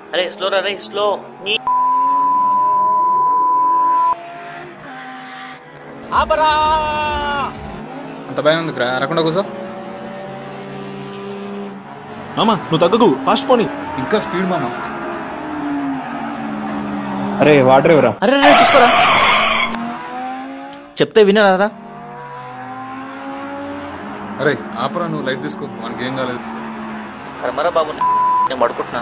అరే స్లో రా రే స్లో నీ ఆపరా అంత భయం ఎందుకురా అరకుండా కూర్చో మామా నువ్వు తగ్గకు ఫాస్ట్ పోనీ ఇంకా స్పీడ్ మామ అరే వాటర్ ఎవరా అరే రే చూసుకోరా చెప్తే వినరా అరే ఆపరా నువ్వు లైట్ తీసుకో మనకి ఏం కాలేదు అరే మరా బాబు నేను పడుకుంటున్నా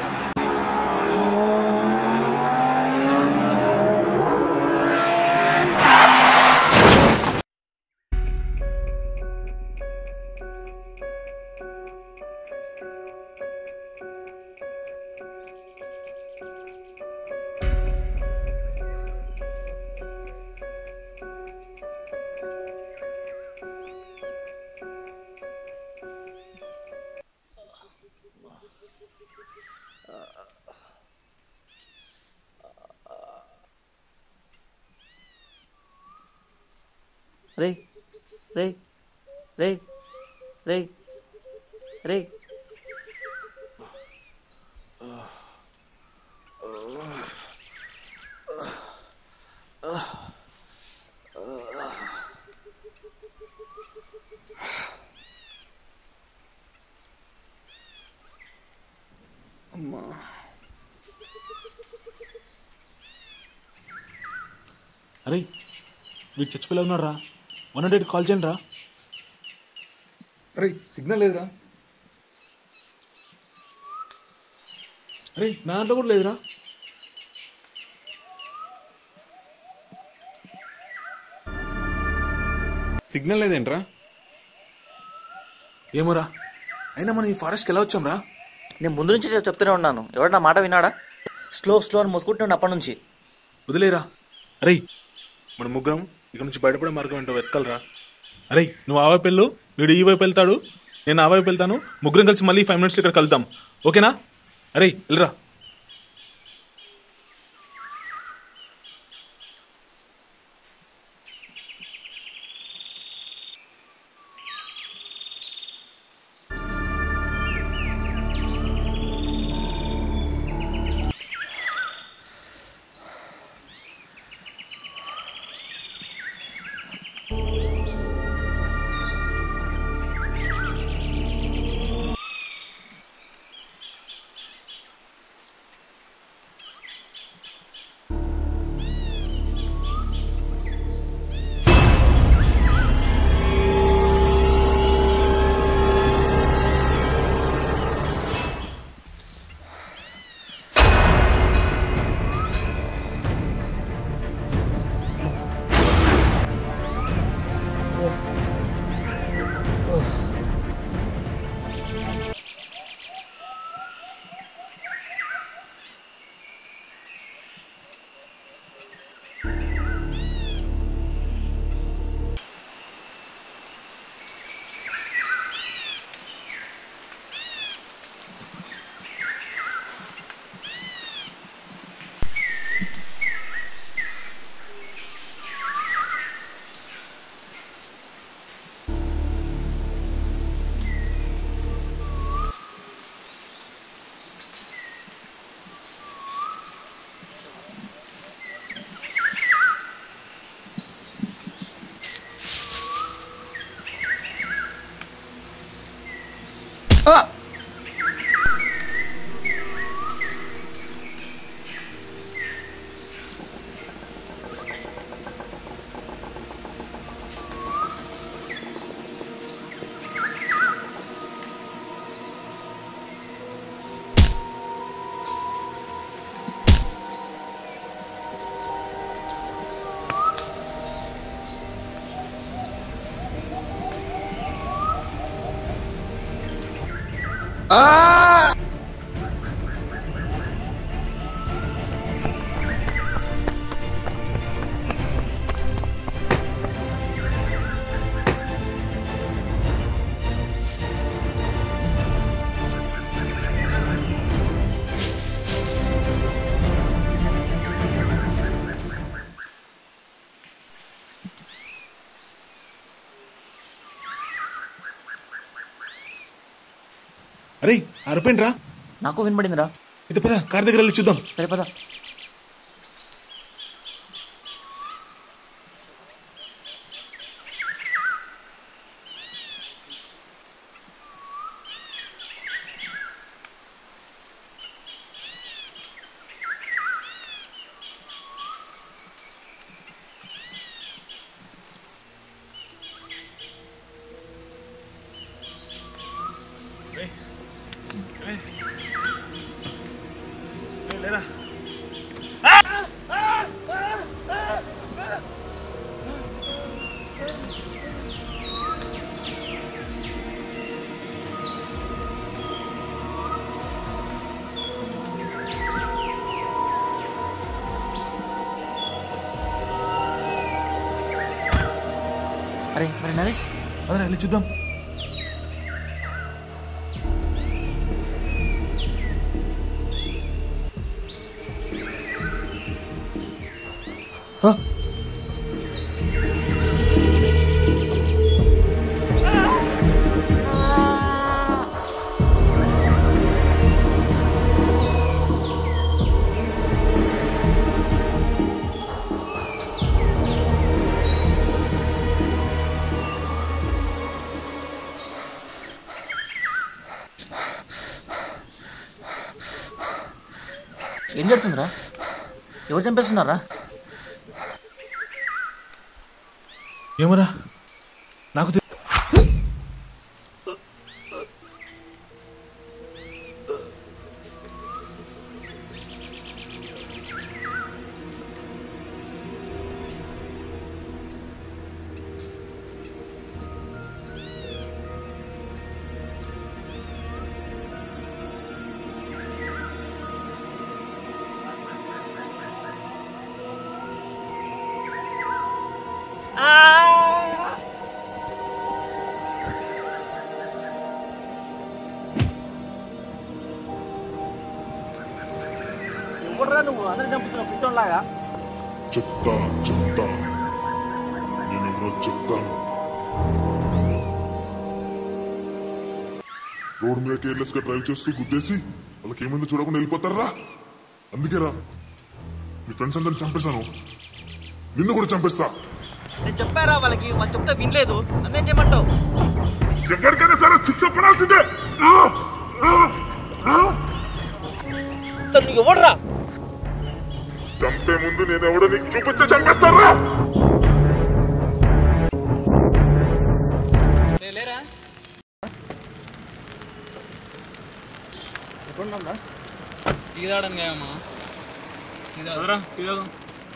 రే రే రే రే రే అరే వీడు చచ్చిపోయి ఉన్నాడు రా వన్ హండ్రెడ్ కాల్ చేయండి రా అరే సిగ్నల్ లేదురా అరే నా దాంట్లో కూడా లేదురా సిగ్నల్ లేదేంట్రా ఏమోరా అయినా మనం ఈ ఫారెస్ట్కి ఎలా వచ్చాం రా నేను ముందు నుంచి చెప్- చెప్తూనే ఉన్నాను ఎవడు నా మాట విన్నాడా స్లో స్లో అని మొత్తుకుంటున్నాను అప్పటి నుంచి వదిలేరా అరే మన ముగ్గురం ఇక్కడ నుంచి బయటపడే మార్గం ఏంటో వెతకలరా అరే నువ్వు ఆ వైపు వెళ్ళు వీడు ఈ వైపు వెళ్తాడు నేను ఆ వైపు వెళ్తాను ముగ్గురం కలిసి మళ్ళీ ఫైవ్ మినిట్స్ ఇక్కడ కలుద్దాం ఓకేనా అరే వెళ్ళరా అరే అరిపోయిండ్రా నాకు వినబడిందిరా ఇది పద కార్ దగ్గర వెళ్ళి చూద్దాం సరే పద లేరా అరే మరి నరేష్ అదే వెళ్ళి చూద్దాం హ? ఏం జరుగుతుందిరా ఎవరు చంపేస్తున్నారా ఏమరా నాకు తె- చెప్తా చెప్తా నేనెవరో చెప్తాను రోడ్ మీద కేర్లెస్ గా డ్రైవ్ చేస్తూ గుద్దేసి వాళ్ళకి ఏమైందో చూడకుండా వెళ్ళిపోతారా అందుకే రా మీ ఫ్రెండ్స్ అందరిని చంపేశాను నిన్ను కూడా చంపేస్తా నేను చెప్పారా వాళ్ళకి వాళ్ళు చెప్తే వినలేదు నన్నేం చేయమంటావు ఎవరికైనా సరే శిక్ష పడాల్సిందే సార్ నువ్వు ఎవడరా చంపే ముందు నేను ఎవడో నీకు చూపించే చంపేస్తారా లేరా టీ తాగడానికి ఏమమ్మా అదరా తీయదాం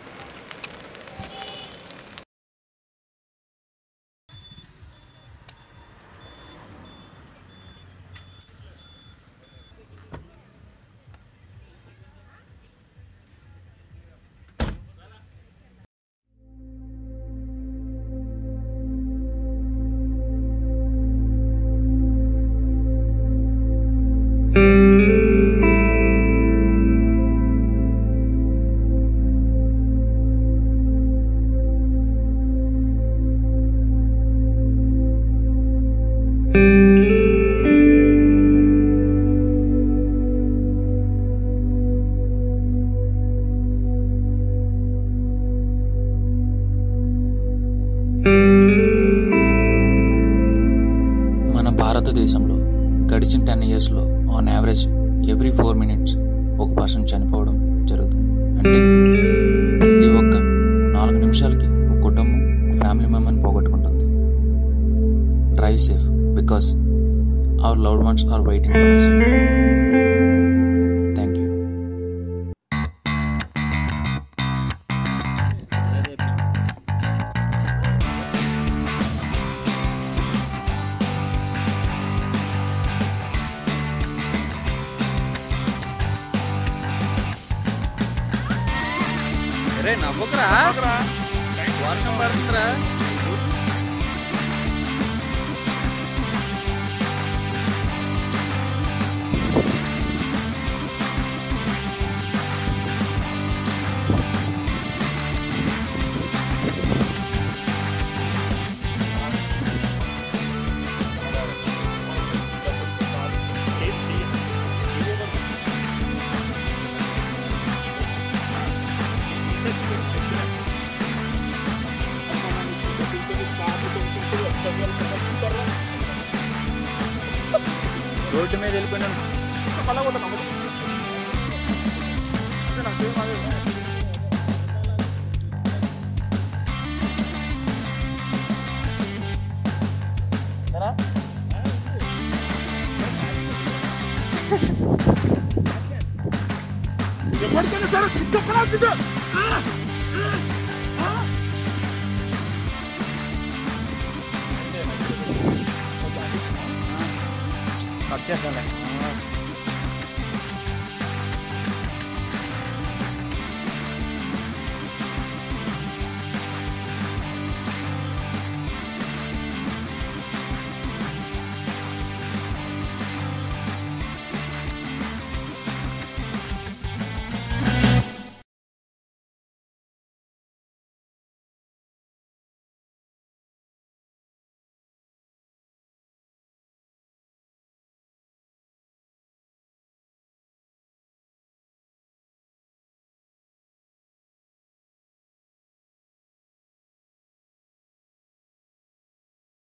మన భారతదేశంలో గడిచిన టెన్ ఇయర్స్లో on average every four minutes ఒక పర్సన్ చనిపోవడం జరుగుతుంది అంటే ప్రతి ఒక్క నాలుగు నిమిషాలకి ఒక కుటుంబం ఒక ఫ్యామిలీ మెంబర్ని పోగొట్టుకుంటుంది drive safe because our loved ones are waiting for us thank you రే నవ్వకురా వర్షం పడుతుందిరా వెళ్ళిపోయినాను మళ్ళా కొట్టను అంతే నాకు సేమ్ అదే ఎప్పటికైనా సరే సిక్స్ చెప్పనాల్సిందే వచ్చేస్తాను